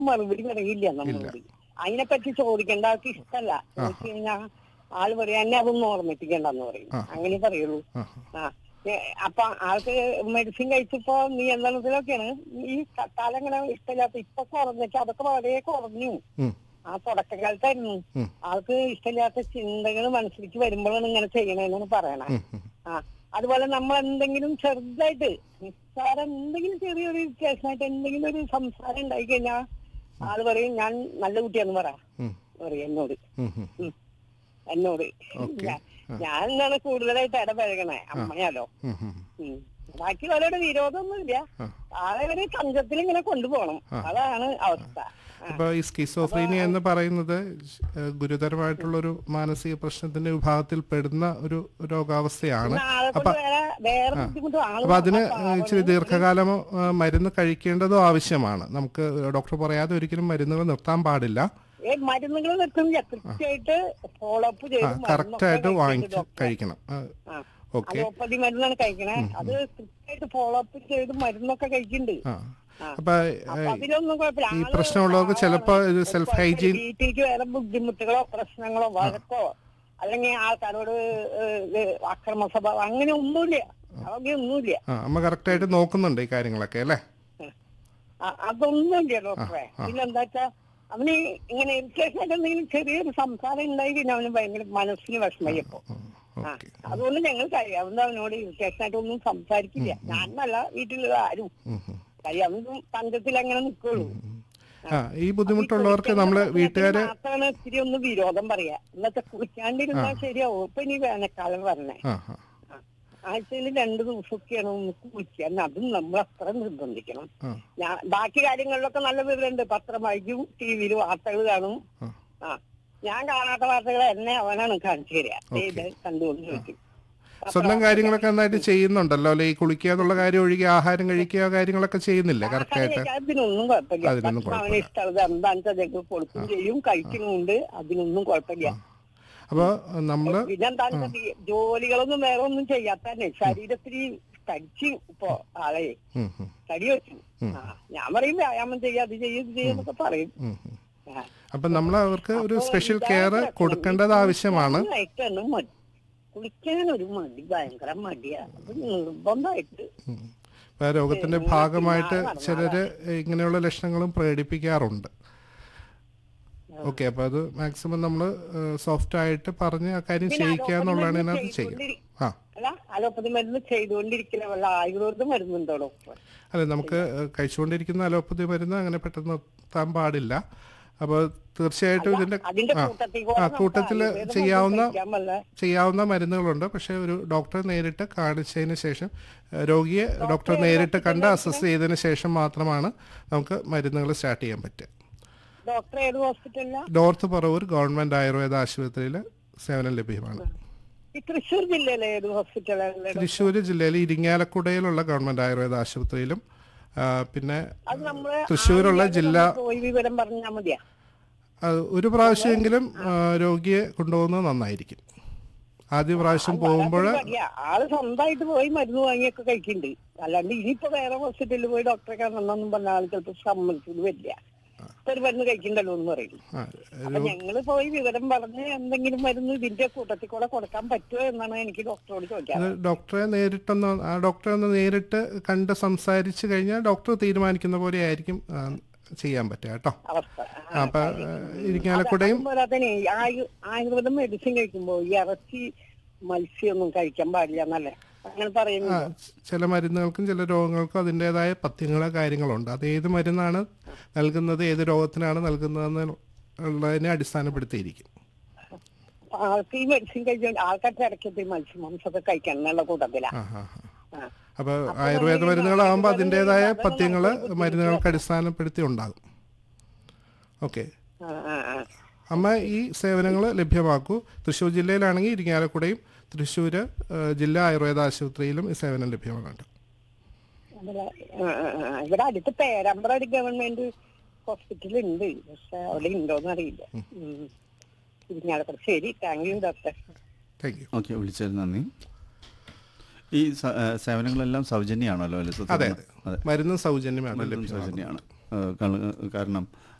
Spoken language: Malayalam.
മറുപടി പറയില്ല നമ്മളോട് അതിനെപ്പറ്റി ചോദിക്കേണ്ട ആൾക്ക് ഇഷ്ടമല്ല ചോദിച്ചു കഴിഞ്ഞാൽ ആള് പറയാ എന്നെ അതൊന്നും ഓർമ്മിപ്പിക്കണ്ടെന്ന് പറയും അങ്ങനെ പറയുള്ളൂ ആ ആ ഏ, അപ്പൊ ആൾക്ക് മെഡിസിൻ കഴിച്ചപ്പോ നീ എന്താണെന്നൊക്കെയാണ് ഈ തല ഇങ്ങനെ ഇഷ്ടമില്ലാത്ത ഇപ്പൊ കുറഞ്ഞിട്ട് അതൊക്കെ വളരെ കുറഞ്ഞു ഉം, ആ തുടക്കകാലത്തായിരുന്നു ഉം. ആൾക്ക് ഇഷ്ടമില്ലാത്ത ചിന്തകൾ മനസ്സിലേക്ക് വരുമ്പോഴാണ് ഇങ്ങനെ ചെയ്യണേന്നാണ് പറയണേ ഉം, ഉം. ആ അതുപോലെ നമ്മൾ എന്തെങ്കിലും ചെറുതായിട്ട് നിസ്സാരം എന്തെങ്കിലും ചെറിയൊരു കേസായിട്ട് എന്തെങ്കിലും ഒരു സംസാരം ഉണ്ടായി കഴിഞ്ഞാൽ ആള് പറയും ഞാൻ നല്ല കുട്ടിയാന്ന് പറ ഉം, പറയും എന്നോട് ഉം, ഉം. ഉം. എന്നോട് ഓക്കേ. ഞാ- ഞാൻ എന്താണ് കൂടുതലായിട്ട് ഇടപഴകണേ അമ്മയാലോ ഉം, ഉം. ഉം. ബാക്കിയുള്ളവരുടെ വിരോധമൊന്നുമില്ല ആ. ആളെ ഒരു കഞ്ചത്തിൽ ഇങ്ങനെ കൊണ്ടുപോകണം അതാണ് അവസ്ഥ ആ. അപ്പോൾ ഈ സ്കിസോഫ്രീനിയ എന്ന് പറയുന്നത് ഏഹ്, ഗുരുതരമായിട്ടുള്ളൊരു മാനസിക പ്രശ്നത്തിന്റെ വിഭാഗത്തിൽ പെടുന്ന ഒരു രോഗാവസ്ഥയാണ് പിന്നെ ആളെ കൊണ്ട് വേറെ വേറെ ബുദ്ധിമുട്ടും ആള് അപ്പൊ അതിന് പാവമാണ്. ഇച്ചിരി ദീർഘകാലമോ ആ, മരുന്ന് കഴിക്കേണ്ടതും ആവശ്യമാണ് നമുക്ക് ഡോക്ടർ പറയാതെ ഒരിക്കലും മരുന്നുകൾ നിർത്താൻ പാടില്ല ഏ മരുന്നുകൾ നിർത്തുന്നില്ല കൃത്യമായിട്ട് ഫോളോ അപ്പ് ചെയ്ത് കറക്റ്റ് ആയിട്ട് മരുന്നൊക്കെ വാങ്ങിച്ച് കഴിക്കുന്നുണ്ട് കഴിക്കണം ആ. ഓക്കെ അലോപ്പതി മരുന്നാണ് കഴിക്കണേ അത് കൃത്യമായിട്ട് ഫോളോ അപ്പ് ചെയ്ത് മരുന്നൊക്കെ കഴിക്കുന്നുണ്ട് ആ ആ. അപ്പൊ അപ്പൊ അതിലൊന്നും കുഴപ്പമില്ല ഈ ആള് പ്രശ്നമുള്ളവർക്ക് ചിലപ്പോ ഇത് സെൽഫ് ഹൈജീൻ വീട്ടിലേക്ക് വേറെ ബുദ്ധിമുട്ടുകളോ പ്രശ്നങ്ങളോ വഴക്കോ അല്ലെങ്കിൽ ആൾക്കാരോട് ഏഹ്, അക്രമ സ്വഭാവം അങ്ങനെ ഒന്നുമില്ല അതൊക്കെ ഒന്നുമില്ല ആ അമ്മ കറക്റ്റ് ആയിട്ട് നോക്കുന്നുണ്ട് ഈ കാര്യങ്ങളൊക്കെ അല്ലേ അ- അതൊന്നുമില്ല ഡോക്ടറെ പിന്നെന്താ വെച്ചാ അവന് ഇങ്ങനെ ഇറിറ്റേഷൻ ആയിട്ട് എന്തെങ്കിലും ചെറിയൊരു സംസാരം ഉണ്ടായി കഴിഞ്ഞാൽ അവന് ഭയങ്കര മനസ്സിന് വിഷമയപ്പോ ആ ഓക്കെ അതുകൊണ്ട് ഞങ്ങൾ കഴിയാവുന്ന അവനോട് ഇറിറ്റേഷൻ ആയിട്ട് ഒന്നും സംസാരിക്കില്ല ഞാനല്ല വീട്ടിലുള്ള ആരും കഴിയാവുന്ന തന്ത്രത്തിൽ അങ്ങനെ നിൽക്കുള്ളൂ ആ ഈ ബുദ്ധിമുട്ടുള്ളവർക്ക് നമ്മള് വീട്ടുകാര് മാത്രമാണ് ഇത്തിരി ഒന്ന് വിരോധം പറയാ എന്നത്തെ കുളിക്കാണ്ടിരുന്നാൽ ശരിയാവും ഇപ്പൊ ഇനി വേനൽക്കാലം വരണേ ആ ആ ആഴ്ചയിൽ രണ്ടു ദിവസമൊക്കെയാണ് ഒന്ന് കുളിക്കാൻ അതും നമ്മൾ അത്ര നിർബന്ധിക്കണം ആ. ഞാൻ ബാക്കി കാര്യങ്ങളിലൊക്കെ നല്ല വിവരമുണ്ട് പത്രം വായിക്കും ടി വിയിൽ വാർത്തകൾ കാണും ആ. ആ ഞാൻ കാണാത്ത വാർത്തകൾ എന്നെ അവനാണ് കാണിച്ചു തരിക ഇത് കണ്ടുകൊണ്ട് ചോദിക്കും സ്വന്തം കാര്യങ്ങളൊക്കെ നന്നായിട്ട് ചെയ്യുന്നുണ്ടല്ലോ അല്ലെ ഈ കുളിക്കുക എന്നുള്ള കാര്യം ഒഴികെ ആഹാരം കഴിക്കുക കാര്യങ്ങളൊക്കെ ചെയ്യുന്നില്ലേ കറക്റ്റ് ആയിട്ട് അതിനൊന്നും കുഴപ്പമില്ല അതിനൊന്നും ഭക്ഷണം അവന് ഇഷ്ടമുള്ളത് എന്താണെന്ന് വെച്ചാൽ ഞങ്ങൾക്ക് കൊടുക്കും ചെയ്യും കഴിക്കുന്നുണ്ട് അതിനൊന്നും കുഴപ്പമില്ല അപ്പോൾ നമ്മള് പിന്നെന്താണെന്ന് വെച്ചാൽ ജോലികളൊന്നും വേറെ ഒന്നും ചെയ്യാത്തന്നെ ശരീരത്തിന് തടിച്ച് ഇപ്പൊ ആളെ ഉം, ഉം, തടി വെച്ചു ആ ഞാൻ പറയും വ്യായാമം ചെയ്യാം അത് ചെയ്യും ഇത് ചെയ്യുന്നൊക്കെ പറയും ഉം, ഉം. ആ. അപ്പൊ നമ്മൾ അവർക്ക് ഒരു അപ്പൊ സ്പെഷ്യൽ ഇതാണ് കെയർ പ്രശ്നം. കൊടുക്കേണ്ടത് ആവശ്യമാണ് കുളിക്കാനായിട്ടാണ് മടി കുളിക്കാൻ ഒരു മടി ഭയങ്കര മടിയാ അത് നിർബന്ധമായിട്ട് ഉം. ഇപ്പൊ ആ രോഗത്തിന്റെ ഭാഗമായിട്ട് ചിലര് ഇങ്ങനെയുള്ള ലക്ഷണങ്ങളും പ്രകടിപ്പിക്കാറുണ്ട് ഓക്കെ അപ്പൊ അത് മാക്സിമം നമ്മൾ സോഫ്റ്റ് ആയിട്ട് പറഞ്ഞ് ആ കാര്യം ചെയ്യിക്കുക എന്നുള്ളതാണ് ഇതിനകത്ത് ചെയ്യുക ആ അല്ല അലോപ്പതി മരുന്ന് ചെയ്തുകൊണ്ടിരിക്കുന്ന വല്ല ആയുർവേദ മരുന്നുണ്ടോ ഡോക്ടർ അല്ല നമുക്ക് ഏഹ്, കഴിച്ചുകൊണ്ടിരിക്കുന്ന അലോപ്പതി മരുന്ന് അങ്ങനെ പെട്ടെന്ന് നിർത്താൻ പാടില്ല അപ്പോൾ തീർച്ചയായിട്ടും ഇതിന്റെ അതിന്റെ ആ കൂട്ടത്തിൽ ആ കൂട്ടത്തിൽ ചെയ്യാവുന്ന വല്ല ചെയ്യാവുന്ന മരുന്നുകളുണ്ട് പക്ഷേ ഒരു ഡോക്ടറെ നേരിട്ട് കാണിച്ചതിന് ശേഷം ഏഹ്, രോഗിയെ ഡോക്ടറെ നേരിട്ട് കണ്ട് അസസ് ചെയ്തതിന് ശേഷം മാത്രമാണ് നമുക്ക് മരുന്നുകൾ സ്റ്റാർട്ട് ചെയ്യാൻ പറ്റുക ഡോക്ടർ ഏത് ഹോസ്പിറ്റലിലാ നോർത്ത് പറവൂർ ഗവൺമെന്റ് ആയുർവേദ ആശുപത്രിയിൽ സേവനം ലഭ്യമാണ് ഈ തൃശ്ശൂർ ജില്ലയിലെ ഏത് ഹോസ്പിറ്റലാണ് തൃശ്ശൂർ ജില്ലയിൽ ഇരിങ്ങാലക്കുടയിലുള്ള ഗവൺമെന്റ് ആയുർവേദ ആശുപത്രിയിലും ആ, പിന്നെ അത് നമ്മള് തൃശ്ശൂരുള്ള ആദ്യം ജില്ലാ ഒന്ന് പോയി വിവരം പറഞ്ഞാൽ മതിയാ ആ, ഒരു പ്രാവശ്യമെങ്കിലും ആ, രോഗിയെ കൊണ്ടുപോകുന്നത് നന്നായിരിക്കും ആദ്യ പ്രാവശ്യം പോകുമ്പോൾ മടിയാ. ആള് സ്വന്തമായിട്ട് പോയി മരുന്ന് വാങ്ങിയൊക്കെ കഴിക്കുന്നുണ്ട് അല്ലാണ്ട് ഇനിയിപ്പോ വേറെ ഹോസ്പിറ്റലിൽ പോയി ഡോക്ടറെ കാണണമെന്നും പറഞ്ഞ ആൾ ചിലപ്പോ സമ്മതിച്ചത് വരില്ല ഇപ്പൊ ഒരു മരുന്ന് കഴിക്കണ്ടല്ലോ എന്ന് പറയും അപ്പൊ ഞങ്ങള് പോയി വിവരം പറഞ്ഞ് എന്തെങ്കിലും മരുന്ന് ഇതിന്റെ കൂട്ടത്തിൽ കൂടെ കൊടുക്കാൻ പറ്റുമോ എന്നാണ് എനിക്ക് ഡോക്ടറോട് ചോദിക്കാൻ ഡോക്ടറെ നേരിട്ടൊന്ന് ആ ഡോക്ടറെ ഒന്ന് നേരിട്ട് കണ്ട് സംസാരിച്ച് കഴിഞ്ഞാൽ ഡോക്ടർ തീരുമാനിക്കുന്ന പോലെ ആയിരിക്കും ആ, ചെയ്യാൻ പറ്റുക കേട്ടോ അവസ്ഥ ആ, അപ്പൊ ആ, ഇരിങ്ങാലക്കുടയും പോരാത്തന്നെ ആയുർവേദം മെഡിസിൻ കഴിക്കുമ്പോ ഈ ഇറച്ചി മത്സ്യമൊന്നും കഴിക്കാൻ പാടില്ല എന്നല്ലേ അങ്ങനെ പറയുന്നു ആ, ചില മരുന്നുകൾക്കും ചില രോഗങ്ങൾക്കും അതിൻ്റെതായ പഥ്യങ്ങളോ കാര്യങ്ങളുണ്ട് അത് ഏത് മരുന്നാണ് നൽകുന്നത് ഏത് രോഗത്തിനാണ് നൽകുന്നതെന്ന് ഉള്ളതിനെ അടിസ്ഥാനപ്പെടുത്തിയിരിക്കും അപ്പൊ ആൾക്ക് ഈ മെഡിസിൻ കഴിച്ചുകൊണ്ട് ആൾക്കാരുടെ ഇടയ്ക്കത്ത് ഈ മത്സ്യം മാംസമൊക്കെ കഴിക്കണം എന്നുള്ള കൂട്ടത്തിലാ ആ ആ ആ ആ. അപ്പോൾ ആയുർവേദ മരുന്നുകളാകുമ്പോൾ അതിൻ്റെതായ പഥ്യങ്ങൾ മരുന്നുകൾക്ക് അടിസ്ഥാനപ്പെടുത്തി ഉണ്ടാകും ഓക്കെ ആ, ആ, ആ. അമ്മ ഈ സേവനങ്ങൾ ലഭ്യമാക്കൂ തൃശ്ശൂർ ജില്ലയിലാണെങ്കിൽ ഇരിങ്ങാലക്കുടയും തൃശ്ശൂർ ജില്ലാ ആയുർവേദ ആശുപത്രിയിലും ഈ സേവനം ലഭ്യമാണ് കേട്ടോ ഇവിടെ, ആ, ആ, ആ. ഇവിടെ അടുത്ത് പേരമ്പ്ര ഒരു ഗവൺമെന്റ് ഹോസ്പിറ്റൽ ഉണ്ട് പക്ഷെ അവിടെ ഉണ്ടോന്ന് അറിയില്ല ഉം. ഇരിങ്ങാലക്കുട ശരി thank you doctor thank you okay വിളിച്ചതിന് നന്ദി ഈ സ- ഏ, സേവനങ്ങളെല്ലാം സൗജന്യമാണല്ലോ അല്ലേ അതെ സത്യത്തിൽ? അതെ മരുന്നും സൗജന്യമാണ് മരുന്നും ലഭ്യമാകുന്നത് സൗജന്യമാണ് ആ, കള- കാരണം